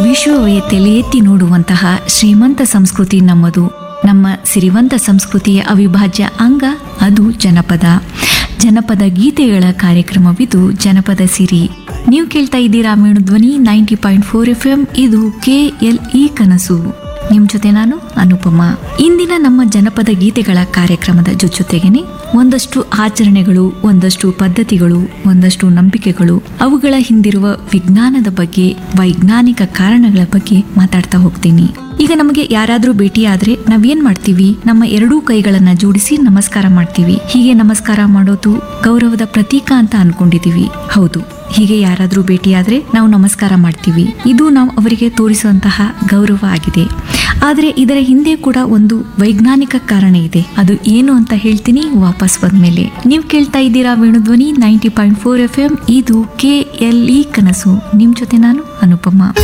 ವಿಶ್ವವೇ ತಲೆ ಎತ್ತಿ ನೋಡುವಂತಹ ಶ್ರೀಮಂತ ಸಂಸ್ಕೃತಿ ನಮ್ಮದು ನಮ್ಮ ಸಿರಿವಂತ ಸಂಸ್ಕೃತಿಯ ಅವಿಭಾಜ್ಯ ಅಂಗ ಅದು ಜನಪದ ಜನಪದ ಗೀತೆಗಳ ಕಾರ್ಯಕ್ರಮವಿದು ಜನಪದ ಸಿರಿ ನೀವು ಕೇಳ್ತಾ ಇದ್ದೀರಾ Dhwani ninety point four F M ಇದು ಕೆ ಎಲ್ ಇ ಕನಸು ನಿಮ್ ಜೊತೆ ನಾನು ಅನುಪಮ ಇಂದಿನ ನಮ್ಮ ಜನಪದ ಗೀತೆಗಳ ಕಾರ್ಯಕ್ರಮದ ಜೊತೆಗೇನೆ ಒಂದಷ್ಟು ಆಚರಣೆಗಳು ಒಂದಷ್ಟು ಪದ್ಧತಿಗಳು ಒಂದಷ್ಟು ನಂಬಿಕೆಗಳು ಅವುಗಳ ಹಿಂದಿರುವ ವಿಜ್ಞಾನದ ಬಗ್ಗೆ ವೈಜ್ಞಾನಿಕ ಕಾರಣಗಳ ಬಗ್ಗೆ ಮಾತಾಡ್ತಾ ಹೋಗ್ತೀನಿ ಈಗ ನಮಗೆ ಯಾರಾದ್ರೂ ಭೇಟಿ ಆದ್ರೆ ನಾವೇನ್ ಮಾಡ್ತೀವಿ ನಮ್ಮ ಎರಡೂ ಕೈಗಳನ್ನ ಜೋಡಿಸಿ ನಮಸ್ಕಾರ ಮಾಡ್ತೀವಿ ಹೀಗೆ ನಮಸ್ಕಾರ ಮಾಡೋದು ಗೌರವದ ಪ್ರತೀಕ ಅಂತ ಅನ್ಕೊಂಡಿದೀವಿ ಹೌದು ಹೀಗೆ ಯಾರಾದ್ರೂ ಭೇಟಿಯಾದ್ರೆ ನಾವು ನಮಸ್ಕಾರ ಮಾಡ್ತೀವಿ ಇದು ನಾವು ಅವರಿಗೆ ತೋರಿಸುವಂತಹ ಗೌರವ ಆಗಿದೆ ಆದ್ರೆ ಇದರ ಹಿಂದೆ ಕೂಡ ಒಂದು ವೈಜ್ಞಾನಿಕ ಕಾರಣ ಇದೆ ಅದು ಏನು ಅಂತ ಹೇಳ್ತೀನಿ ವಾಪಸ್ ಬಂದ್ಮೇಲೆ ನೀವು ಕೇಳ್ತಾ ಇದ್ದೀರಾ Venudhwani ninety point four F M ಇದು ಕೆ ಎಲ್ ಇ ಕನಸು ನಿಮ್ ಜೊತೆ ನಾನು ಅನುಪಮ